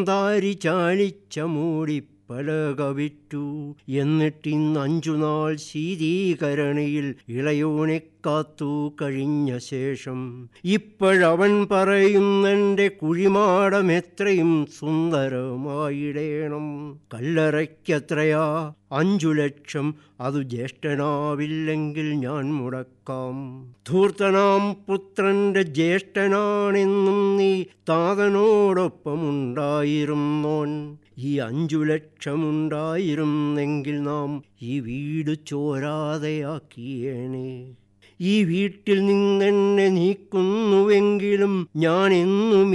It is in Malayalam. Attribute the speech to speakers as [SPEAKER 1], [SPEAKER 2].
[SPEAKER 1] താരി ചാലിച്ച മൂടി പലക വിറ്റു എന്നിട്ടിന്ന് അഞ്ചു നാൾ ശീതീകരണിയിൽ ഇളയോനെ കാത്തു കഴിഞ്ഞ ശേഷം ഇപ്പോഴവൻ പറയുന്നെൻ്റെ കുഴിമാടം എത്രയും സുന്ദരമായിടേണം കല്ലറയ്ക്കത്രയാ അഞ്ചു ലക്ഷം അതു ജ്യേഷ്ഠനാവില്ലെങ്കിൽ ഞാൻ മുടക്കാം ധൂർത്തനാം പുത്രന്റെ ജ്യേഷ്ഠനാണെന്നും നീ താതനോടൊപ്പമുണ്ടായിരുന്നോൻ ഈ അഞ്ചു ലക്ഷമുണ്ടായിരുന്നെങ്കിൽ നാം ഈ വീട് ചോരാതെയാക്കിയേനെ ഈ വീട്ടിൽ നിന്നെന്നെ നീക്കുന്നുവെങ്കിലും ഞാൻ എന്നും